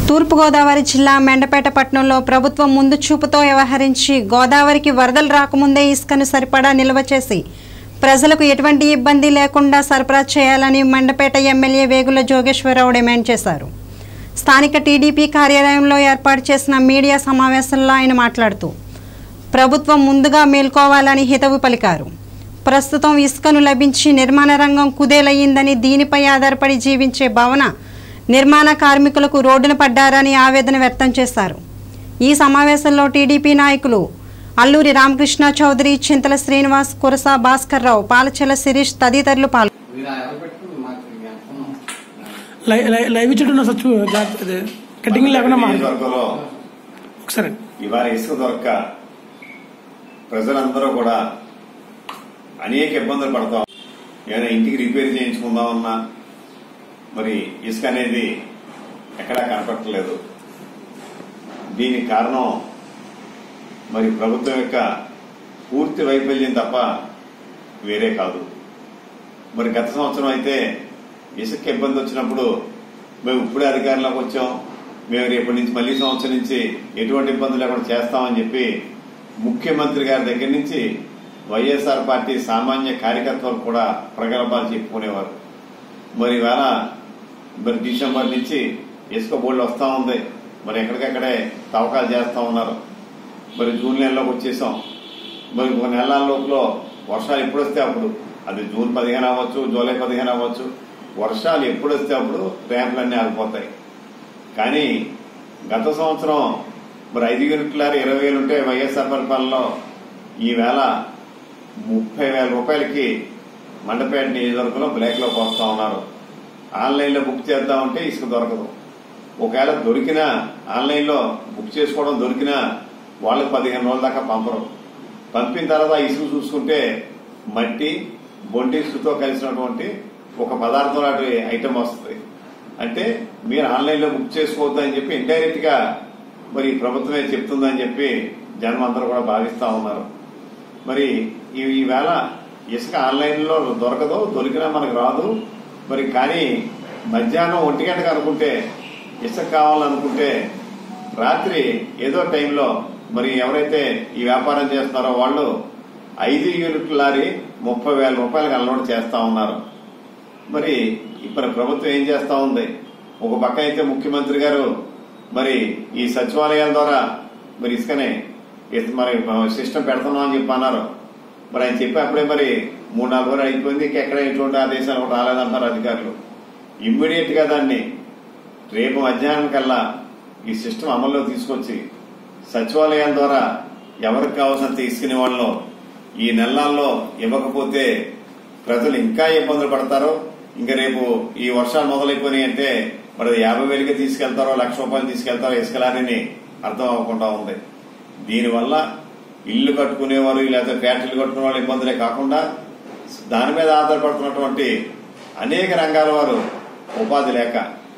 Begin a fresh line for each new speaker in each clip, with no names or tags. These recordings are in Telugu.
తూర్పుగోదావరి జిల్లా మెండపేట పట్టణంలో ప్రభుత్వం ముందు చూపుతో వ్యవహరించి గోదావరికి వరదలు రాకముందే ఇసుకను సరిపడా నిల్వ చేసి ప్రజలకు ఎటువంటి ఇబ్బంది లేకుండా సరఫరా చేయాలని మండపేట ఎమ్మెల్యే వేగుల జోగేశ్వరరావు డిమాండ్ చేశారు స్థానిక టీడీపీ కార్యాలయంలో ఏర్పాటు చేసిన మీడియా సమావేశంలో ఆయన మాట్లాడుతూ ప్రభుత్వం ముందుగా మేల్కోవాలని హితవు పలికారు ప్రస్తుతం ఇసుకను లభించి నిర్మాణ రంగం కుదేలయ్యిందని దీనిపై ఆధారపడి జీవించే భవన నిర్మాణ కార్మికులకు రోడ్డున పడ్డారని ఆవేదన వ్యక్తం చేశారు ఈ సమావేశంలో టీడీపీ నాయకులు అల్లూరి రామకృష్ణ చౌదరి చింతల శ్రీనివాస్ కురస భాస్కర్ రావు పాలచెల శిరీష్ తదితరులు పాల్గొన్నారు
మీరు ఎవరు పెట్టుకుని మాకు అనుకున్నాం
లైవ్ లైవ్- లైవ్ ఇచ్చేట్టున్నా సచ్చు జాగ్రత్త ఇది కటింగ్ లేకుండా మా
నియోజకవర్గంలో
ఒకసారి
ఇవాళ ఇసుక దొరక్క ప్రజలందరూ కూడా అనేక ఇబ్బందులు పడతాం ఏదైనా ఇంటికి రిపేర్ చేయించుకుందామన్నా మరి ఇసుక అనేది ఎక్కడా కనపడట్లేదు దీనికి కారణం మరి ప్రభుత్వం యొక్క పూర్తి వైఫల్యం తప్ప వేరే కాదు మరి గత సంవత్సరం అయితే ఇసుక ఇబ్బంది వచ్చినప్పుడు మేము ఇప్పుడే అధికారంలోకి వచ్చాం మేము రేపటి నుంచి మళ్ళీ సంవత్సరం నుంచి ఎటువంటి ఇబ్బందులు లేకుండా చేస్తామని చెప్పి ముఖ్యమంత్రి గారి దగ్గర నుంచి వైఎస్ఆర్ పార్టీ సామాన్య కార్యకర్తలు కూడా ప్రగల్భాలు చెప్పుకునేవారు మరి ఇవాళ మరి డిసెంబర్ నుంచి ఇసుక బోర్డు వస్తా ఉంది మరి ఎక్కడికక్కడే తవ్వకాలు చేస్తా ఉన్నారు మరి జూన్ నెలలోకి వచ్చేసాం మరి ఒక నెలల లోపల వర్షాలు ఎప్పుడు వస్తే అప్పుడు అది జూన్ పదిహేను అవ్వచ్చు జూలై పదిహేను అవ్వచ్చు వర్షాలు ఎప్పుడు వస్తే అప్పుడు ర్యాంపులన్నీ ఆగిపోతాయి కానీ గత సంవత్సరం మరి ఐదు యూనిట్ల ఇరవై వేలు ఉంటే వైఎస్ఆర్ పరిపాలనలో ఈవేళ ముప్పై వేల రూపాయలకి మండపేట నియోజకవర్గంలో బ్లాక్ లో పోస్తా ఉన్నారు ఆన్లైన్ లో బుక్ చేద్దామంటే ఇసుక దొరకదు ఒకవేళ దొరికినా ఆన్లైన్ లో బుక్ చేసుకోవడం దొరికినా వాళ్ళకి పదిహేను రోజుల దాకా పంపరు పంపిన తర్వాత ఆ ఇసుక చూసుకుంటే మట్టి బొంటి ఇసుకతో కలిసినటువంటి ఒక పదార్థం లాంటి ఐటమ్ వస్తుంది అంటే మీరు ఆన్లైన్ లో బుక్ చేసుకోవద్దు అని చెప్పి ఇండైరెక్ట్ గా మరి ప్రభుత్వమే చెప్తుందని చెప్పి జనం అందరూ కూడా భావిస్తా ఉన్నారు మరి ఈ- ఈవేళ ఇసుక ఆన్లైన్ లో దొరకదు దొరికినా మనకు రాదు మరి కానీ మధ్యాహ్నం ఒంటి గంటకు అనుకుంటే ఇసుక కావాలనుకుంటే రాత్రి ఏదో టైంలో మరి ఎవరైతే ఈ వ్యాపారం చేస్తున్నారో వాళ్ళు ఐదు యూనిట్ల లారీ ముప్పై వేల రూపాయలకు అలవాటు చేస్తా ఉన్నారు మరి ఇప్పుడు ప్రభుత్వం ఏం చేస్తా ఉంది ఒక పక్క అయితే ముఖ్యమంత్రి గారు మరి ఈ సచివాలయాల ద్వారా మరి ఇసుకనే ఇస్- మరి సిస్టమ్ పెడుతున్నాం అని చెప్పి అన్నారు మరి ఆయన చెప్పి అప్పుడే మరి మూడు నాలుగు రోజులు అయిపోయింది ఇంకెక్కడ ఎటువంటి ఆదేశాలు కూడా రాలేదంటారు అధికారులు ఇమ్మీడియట్ గా దాన్ని రేపు మధ్యాహ్నం కల్లా ఈ సిస్టమ్ అమల్లో తీసుకొచ్చి సచివాలయాల ద్వారా ఎవరికి కావాల్సినంత ఇసుకునే వాళ్ళు ఈ నెలల్లో ఇవ్వకపోతే ప్రజలు ఇంకా ఇబ్బందులు పడతారు ఇంకా రేపు ఈ వర్షాలు మొదలైపోయినాయి అంటే మరి యాభై వేలకి తీసుకెళ్తారో లక్ష రూపాయలు తీసుకెళ్తారో ఇసుక లారీని అర్థం అవ్వకుండా ఉంది దీనివల్ల ఇల్లు కట్టుకునేవారు లేదా ఫ్యాక్టరీలు కట్టుకునే వాళ్ళు ఇబ్బందులే కాకుండా దాని మీద ఆధారపడుతున్నటువంటి అనేక రంగాల వారు ఉపాధి లేక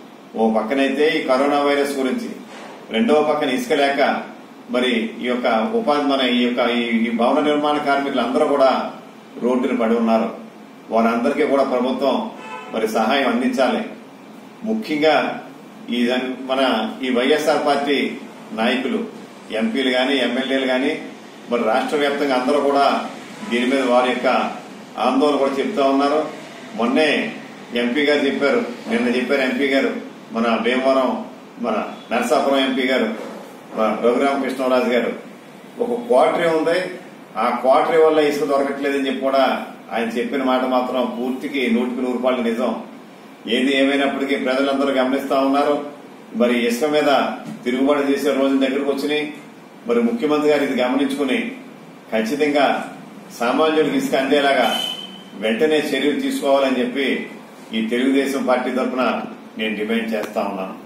ఓ పక్కనైతే ఈ కరోనా వైరస్ గురించి రెండవ పక్కన ఇసుక లేక మరి ఈ యొక్క ఉపాధి మన ఈ యొక్క ఈ- ఈ భవన నిర్మాణ కార్మికులు అందరూ కూడా రోడ్డున పడి ఉన్నారు వారందరికీ కూడా ప్రభుత్వం మరి సహాయం అందించాలి ముఖ్యంగా ఈ జన్- మన ఈ వైఎస్ఆర్ పార్టీ నాయకులు ఎంపీలు గాని ఎమ్మెల్యేలు గాని మరి రాష్ట్ర వ్యాప్తంగా అందరూ కూడా దీని మీద వారి యొక్క ఆందోళన కూడా చెప్తా ఉన్నారు మొన్నే ఎంపీ గారు చెప్పారు నిన్న చెప్పారు ఎంపీ గారు మన భీమవరం మన నరసాపురం ఎంపీ గారు మన రఘురామకృష్ణరాజు గారు ఒక క్వార్టరీ ఉంది ఆ క్వార్టరీ వల్ల ఇసుక దొరకట్లేదని చెప్పి కూడా ఆయన చెప్పిన మాట మాత్రం పూర్తికి నూటికి నూరు రూపాయలు నిజం ఏది ఏమైనప్పటికీ ప్రజలందరూ గమనిస్తా ఉన్నారు మరి ఇసుక మీద తిరుగుబాటు చేసే రోజుల దగ్గరకు వచ్చినాయి మరి ముఖ్యమంత్రి గారు ఇది గమనించుకుని ఖచ్చితంగా సామాన్యుడికి ఇసుక అందేలాగా వెంటనే చర్యలు తీసుకోవాలని చెప్పి ఈ తెలుగుదేశం పార్టీ తరఫున నేను డిమాండ్ చేస్తా ఉన్నాను